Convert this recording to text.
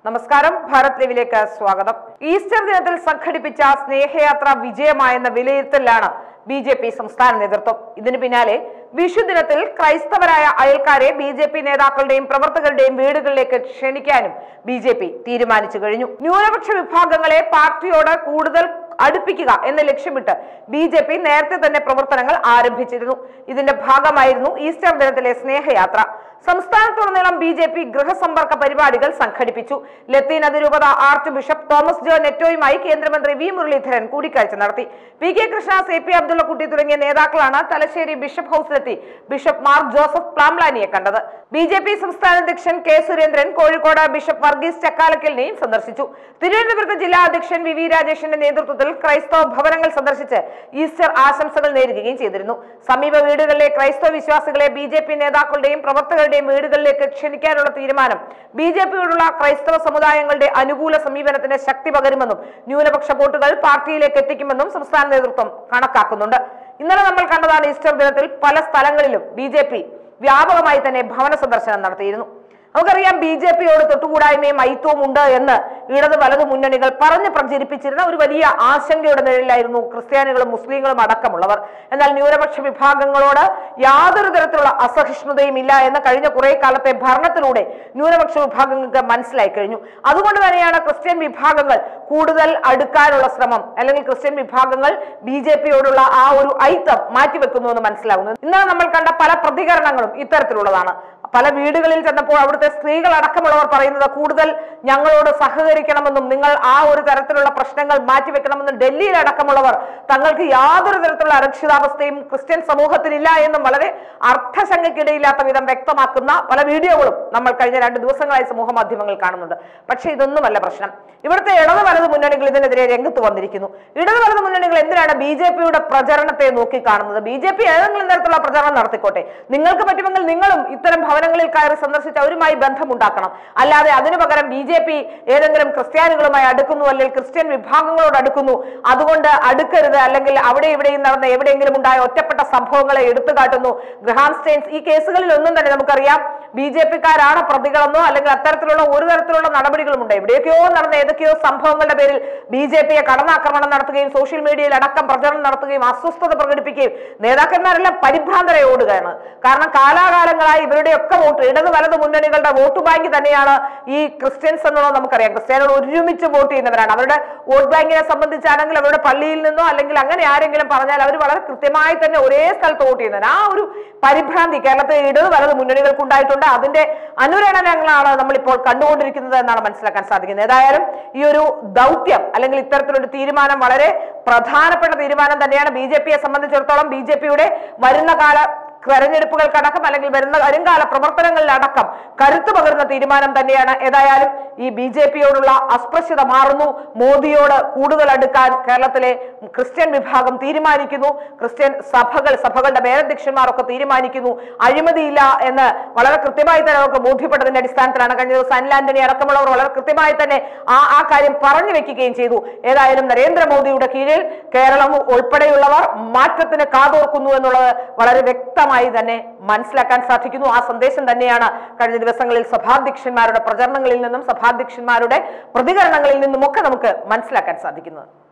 നമസ്കാരം ഭാരത് ലൈവിലേക്ക് സ്വാഗതം ഈസ്റ്റർ ദിനത്തിൽ സംഘടിപ്പിച്ച സ്നേഹയാത്ര വിജയമായെന്ന വിലയിരുത്തലിലാണ് ബി ജെ പി സംസ്ഥാന നേതൃത്വം ഇതിനു പിന്നാലെ വിഷു ദിനത്തിൽ ക്രൈസ്തവരായ അയൽക്കാരെ ബി ജെ പി നേതാക്കളുടെയും പ്രവർത്തകരുടെയും വീടുകളിലേക്ക് ക്ഷണിക്കാനും ബി ജെ പി തീരുമാനിച്ചു കഴിഞ്ഞു ന്യൂനപക്ഷ വിഭാഗങ്ങളെ പാർട്ടിയോട് കൂടുതൽ അടുപ്പിക്കുക എന്ന ലക്ഷ്യമിട്ട് ബി ജെ പി നേരത്തെ തന്നെ പ്രവർത്തനങ്ങൾ ആരംഭിച്ചിരുന്നു ഇതിന്റെ ഭാഗമായിരുന്നു ഈസ്റ്റർ ദിനത്തിലെ സ്നേഹയാത്ര സംസ്ഥാനത്തുടനീളം ബി ജെ പി ഗൃഹസമ്പർക്ക പരിപാടികൾ സംഘടിപ്പിച്ചു ലത്തീൻ അതിരൂപത ആർച്ച് ബിഷപ്പ് തോമസ് ജോ നെറ്റോയുമായി കേന്ദ്രമന്ത്രി വി മുരളീധരൻ കൂടിക്കാഴ്ച നടത്തി P K Krishna C P Abdullakutty തുടങ്ങിയ നേതാക്കളാണ് തലശ്ശേരി ബിഷപ്പ് ഹൌസിലെത്തി ബിഷപ്പ് മാർ ജോസഫ് പ്ലാംലാനിയെ കണ്ടത് ബി ജെ പി സംസ്ഥാന അധ്യക്ഷൻ കെ സുരേന്ദ്രൻ കോഴിക്കോട് ബിഷപ്പ് വർഗീസ് ചക്കാലക്കലിനെയും സന്ദർശിച്ചു തിരുവനന്തപുരത്ത് ജില്ലാ അധ്യക്ഷൻ വി വി രാജേഷിന്റെ നേതൃത്വത്തിൽ ക്രൈസ്തവ ഭവനങ്ങൾ സന്ദർശിച്ച് ഈസ്റ്റർ ആശംസകൾ നേരുകയും ചെയ്തിരുന്നു സമീപ വീടുകളിലെ ക്രൈസ്തവ വിശ്വാസികളെ ബി ജെ പി നേതാക്കളുടെയും പ്രവർത്തകരുടെയും വീടുകളിലേക്ക് ക്ഷണിക്കാനുള്ള തീരുമാനം ബി ജെ പിയോടുള്ള ക്രൈസ്തവ സമുദായങ്ങളുടെ അനുകൂല സമീപനത്തിന് ശക്തി പകരുമെന്നും ന്യൂനപക്ഷ വോട്ടുകൾ പാർട്ടിയിലേക്ക് എത്തിക്കുമെന്നും സംസ്ഥാന നേതൃത്വം കണക്കാക്കുന്നുണ്ട് ഇന്നലെ നമ്മൾ കണ്ടതാണ് ഈസ്റ്റർ ദിനത്തിൽ പല സ്ഥലങ്ങളിലും ബി ജെ പി വ്യാപകമായി തന്നെ ഭവന സന്ദർശനം നടത്തിയിരുന്നു നമുക്കറിയാം ബി ജെ പിയോട് തൊട്ടുകൂടായ്മയും ഐത്യവും ഉണ്ട് എന്ന് ഇടത് വലത് മുന്നണികൾ പറഞ്ഞ് പ്രചരിപ്പിച്ചിരുന്ന ഒരു വലിയ ആശങ്കയുടെ നിഴലിലായിരുന്നു ക്രിസ്ത്യാനികളും മുസ്ലിങ്ങളും അടക്കമുള്ളവർ എന്നാൽ ന്യൂനപക്ഷ വിഭാഗങ്ങളോട് യാതൊരു തരത്തിലുള്ള അസഹിഷ്ണുതയും ഇല്ല എന്ന് കഴിഞ്ഞ കുറെ കാലത്തെ ഭരണത്തിലൂടെ ന്യൂനപക്ഷ വിഭാഗങ്ങൾക്ക് മനസ്സിലായി കഴിഞ്ഞു അതുകൊണ്ട് തന്നെയാണ് ക്രിസ്ത്യൻ വിഭാഗങ്ങൾ കൂടുതൽ അടുക്കാനുള്ള ശ്രമം അല്ലെങ്കിൽ ക്രിസ്ത്യൻ വിഭാഗങ്ങൾ ബി ജെ പിയോടുള്ള ആ ഒരു ഐത്തം മാറ്റിവെക്കുന്നു എന്ന് മനസ്സിലാകുന്നു ഇന്നലെ നമ്മൾ കണ്ട പല പ്രതികരണങ്ങളും ഇത്തരത്തിലുള്ളതാണ് പല വീടുകളിൽ ചെന്നപ്പോൾ അവിടുത്തെ സ്ത്രീകൾ അടക്കമുള്ളവർ പറയുന്നത് കൂടുതൽ ഞങ്ങളോട് സഹകരിക്കണമെന്നും നിങ്ങൾ ആ ഒരു തരത്തിലുള്ള പ്രശ്നങ്ങൾ മാറ്റിവെക്കണമെന്നും ഡൽഹിയിൽ അടക്കമുള്ളവർ തങ്ങൾക്ക് യാതൊരു തരത്തിലുള്ള അരക്ഷിതാവസ്ഥയും ക്രിസ്ത്യൻ സമൂഹത്തിനില്ല എന്നും വളരെ അർത്ഥശങ്കയ്ക്കിടയില്ലാത്ത വിധം വ്യക്തമാക്കുന്ന പല വീഡിയോകളും നമ്മൾ കഴിഞ്ഞ രണ്ട് ദിവസങ്ങളായി സമൂഹ മാധ്യമങ്ങൾ കാണുന്നുണ്ട് പക്ഷേ ഇതൊന്നുമല്ല പ്രശ്നം ഇവിടുത്തെ ഇടത് വലത് മുന്നണികൾ ഇതിനെതിരെ രംഗത്ത് വന്നിരിക്കുന്നു ഇടത് വലത് മുന്നണികൾ എന്തിനാണ് ബി ജെ പിയുടെ പ്രചരണത്തെ നോക്കി കാണുന്നത് ബി ജെ പി ഏതെങ്കിലും തരത്തിലുള്ള പ്രചരണം നടത്തിക്കോട്ടെ നിങ്ങൾക്ക് പറ്റുമെങ്കിൽ നിങ്ങളും ഇത്തരം ഭവനങ്ങളിൽ കയറി സന്ദർശിച്ച് അവരുമായി ബന്ധമുണ്ടാക്കണം അല്ലാതെ അതിനു പകരം ബി ജെ പി ഏതെങ്കിലും ക്രിസ്ത്യാനികളുമായി അടുക്കുന്നു അല്ലെങ്കിൽ ക്രിസ്ത്യൻ വിഭാഗങ്ങളോട് അടുക്കുന്നു അതുകൊണ്ട് അടുക്കരുത് അല്ലെങ്കിൽ അവിടെ ഇവിടെയും നടന്ന എവിടെയെങ്കിലും ഉണ്ടായ ഒറ്റപ്പെട്ട സംഭവങ്ങളെ എടുത്തു കാട്ടുന്നു ഗ്രഹാം സ്റ്റെയിൻസ് ഈ കേസുകളിൽ ഒന്നും തന്നെ നമുക്കറിയാം ബി ജെ പിക്കാരാണ് പ്രതികളെന്നോ അല്ലെങ്കിൽ അത്തരത്തിലുള്ള ഒരു തരത്തിലുള്ള നടപടികളും ഉണ്ട് എവിടെയൊക്കെയോ നടന്ന ഏതൊക്കെയോ സംഭവങ്ങളുടെ പേരിൽ ബി ജെ പിയെ കടന്നാക്രമണം നടത്തുകയും സോഷ്യൽ മീഡിയയിൽ അടക്കം പ്രചരണം നടത്തുകയും അസ്വസ്ഥത പ്രകടിപ്പിക്കുകയും നേതാക്കന്മാരെല്ലാം പരിഭ്രാന്തരെ ഓടുകയാണ് കാരണം കാലാകാലങ്ങളായി ഇവരുടെയൊക്കെ വോട്ട് ഇടത് വലത് മുന്നണികളുടെ വോട്ട് ബാങ്ക് തന്നെയാണ് ഈ ക്രിസ്ത്യൻസ് എന്നുള്ളത് നമുക്കറിയാം ക്രിസ്ത്യാനികൾ ഒരുമിച്ച് വോട്ട് ചെയ്യുന്നവരാണ് അവരുടെ വോട്ട് ബാങ്കിനെ സംബന്ധിച്ചാണെങ്കിൽ അവരുടെ പള്ളിയിൽ നിന്നോ അല്ലെങ്കിൽ അങ്ങനെ ആരെങ്കിലും പറഞ്ഞാൽ അവർ വളരെ കൃത്യമായി തന്നെ ഒരേ സ്ഥലത്ത് വോട്ട് ചെയ്യുന്നവർ ആ ഒരു പരിഭ്രാന്തി കേരളത്തിൽ ഇടത് വലത് മുന്നണികൾക്ക് ഉണ്ടായിട്ടുണ്ട് അതിന്റെ അനുരണനങ്ങളാണ് നമ്മളിപ്പോൾ കണ്ടുകൊണ്ടിരിക്കുന്നത് എന്നാണ് മനസ്സിലാക്കാൻ സാധിക്കുന്നത് ഏതായാലും ഈ ഒരു ദൗത്യം അല്ലെങ്കിൽ ഇത്തരത്തിലൊരു തീരുമാനം വളരെ പ്രധാനപ്പെട്ട തീരുമാനം തന്നെയാണ് ബി ജെ പിയെ സംബന്ധിച്ചിടത്തോളം ബി ജെ പിയുടെ വരുന്ന കാല തെരഞ്ഞെടുപ്പുകൾക്കടക്കം അല്ലെങ്കിൽ വരുന്ന വരുംകാല പ്രവർത്തനങ്ങളിലടക്കം കരുത്തു പകരുന്ന തീരുമാനം തന്നെയാണ് ഏതായാലും ഈ ബി ജെ പിയോടുള്ള അസ്പൃശ്യത മാറുന്നു മോദിയോട് കൂടുതൽ അടുക്കാൻ കേരളത്തിലെ ക്രിസ്ത്യൻ വിഭാഗം തീരുമാനിക്കുന്നു ക്രിസ്ത്യൻ സഭകൾ സഭകളുടെ മേലധ്യക്ഷന്മാരൊക്കെ തീരുമാനിക്കുന്നു അഴിമതിയില്ല എന്ന് വളരെ കൃത്യമായി തന്നെ അവർക്ക് ബോധ്യപ്പെട്ടതിന്റെ അടിസ്ഥാനത്തിലാണ് കഴിഞ്ഞ ദിവസം അനിൽ ആന്റണി അടക്കമുള്ളവർ വളരെ കൃത്യമായി തന്നെ ആ ആ കാര്യം പറഞ്ഞു വെക്കുകയും ചെയ്തു ഏതായാലും നരേന്ദ്രമോദിയുടെ കീഴിൽ കേരളം ഉൾപ്പെടെയുള്ളവർ മാറ്റത്തിന് കാതോർക്കുന്നു എന്നുള്ളത് വളരെ വ്യക്തമായി തന്നെ മനസ്സിലാക്കാൻ സാധിക്കുന്നു ആ സന്ദേശം തന്നെയാണ് കഴിഞ്ഞ ദിവസങ്ങളിൽ സഭാധ്യക്ഷന്മാരുടെ പ്രചരണങ്ങളിൽ നിന്നും സഭാധ്യക്ഷന്മാരുടെ പ്രതികരണങ്ങളിൽ നിന്നുമൊക്കെ നമുക്ക് മനസ്സിലാക്കാൻ സാധിക്കുന്നത്